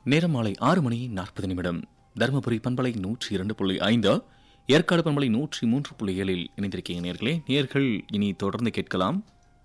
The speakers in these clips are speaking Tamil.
நேரம் மாலை ஆறு மணி நாற்பது நிமிடம் தருமபுரி பண்பலை நூற்றி இரண்டு புள்ளி ஐந்து ஏற்காடு பண்பலை நூற்றி மூன்று புள்ளி ஏழில் இணைந்திருக்கீங்க நேர்களே நேர்கள் இனி தொடர்ந்து கேட்கலாம்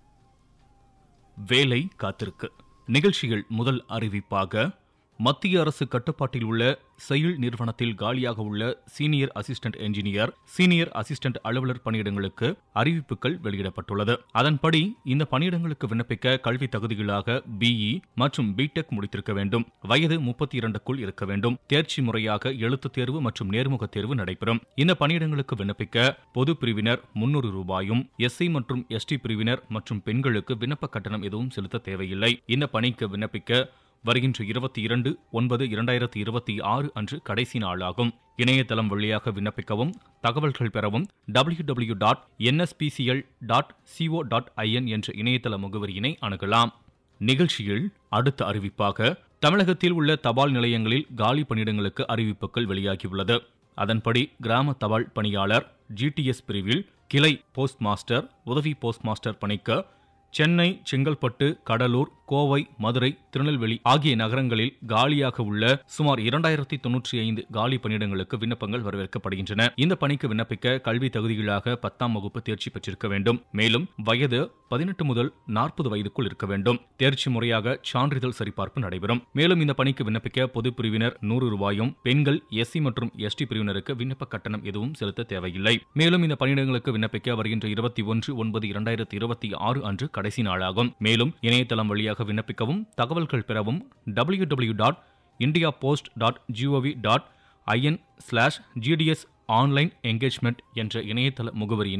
வேலை காத்திருக்கு நிகழ்ச்சிகள் முதல் அறிவிப்பாக மத்திய அரசு கட்டுப்பாட்டில் உள்ள செயல் நிறுவனத்தில் காலியாக உள்ள senior assistant engineer senior assistant அலுவலர் பணியிடங்களுக்கு அறிவிப்புகள் வெளியிடப்பட்டுள்ளது அதன்படி இந்த பணியிடங்களுக்கு விண்ணப்பிக்க கல்வி தகுதிகளாக பிஇ மற்றும் பிடெக் முடித்திருக்க வேண்டும் வயது முப்பத்தி இரண்டுக்குள் இருக்க வேண்டும் தேர்ச்சி முறையாக எழுத்துத் தேர்வு மற்றும் நேர்முகத் தேர்வு நடைபெறும் இந்த பணியிடங்களுக்கு விண்ணப்பிக்க பொது பிரிவினர் முன்னூறு ரூபாயும் எஸ்சி மற்றும் எஸ்டி பிரிவினர் மற்றும் பெண்களுக்கு விண்ணப்ப கட்டணம் எதுவும் செலுத்த தேவையில்லை இந்த பணிக்கு விண்ணப்பிக்க வருகின்ற இருபத்தி இரண்டு ஒன்பது இரண்டாயிரத்தி இருபத்தி ஆறு அன்று கடைசி நாளாகும் இணையதளம் வழியாக விண்ணப்பிக்கவும் தகவல்கள் பெறவும் W W dot NSPCL dot CO dot IN என்ற இணையதள முகவரியினை அணுகலாம் நிகழ்ச்சியில் அடுத்த அறிவிப்பாக தமிழகத்தில் உள்ள தபால் நிலையங்களில் காலி பணியிடங்களுக்கு அறிவிப்புகள் வெளியாகியுள்ளது அதன்படி கிராம தபால் பணியாளர் ஜிடிஎஸ் பிரிவில் கிளை போஸ்ட் மாஸ்டர் உதவி போஸ்ட் மாஸ்டர் பணிக்கு சென்னை செங்கல்பட்டு கடலூர் கோவை மதுரை திருநெல்வேலி ஆகிய நகரங்களில் காலியாக உள்ள சுமார் இரண்டாயிரத்தி தொன்னூற்றி ஐந்து காலி பணியிடங்களுக்கு விண்ணப்பங்கள் வரவேற்கப்படுகின்றன இந்த பணிக்கு விண்ணப்பிக்க கல்வி தகுதிகளாக பத்தாம் வகுப்பு தேர்ச்சி பெற்றிருக்க வேண்டும் மேலும் வயது பதினெட்டு முதல் நாற்பது வயதுக்குள் இருக்க வேண்டும் தேர்ச்சி முறையாக சான்றிதழ் சரிபார்ப்பு நடைபெறும் மேலும் இந்த பணிக்கு விண்ணப்பிக்க பொது பிரிவினர் நூறு ரூபாயும் பெண்கள் எஸ்சி மற்றும் எஸ்டி பிரிவினருக்கு விண்ணப்ப கட்டணம் எதுவும் செலுத்த தேவையில்லை மேலும் இந்த பணியிடங்களுக்கு விண்ணப்பிக்க வருகின்ற இருபத்தி ஒன்று ஒன்பது இரண்டாயிரத்தி இருபத்தி ஆறு அன்று கடைசி நாளாகும் மேலும் இணையதளம் வழியாக விண்ணப்பிக்கவும் தகவல்கள் பெறவும் W W dot India post dot GOV dot IN slash GDS online engagement என்ற இணையதள முகவரியினை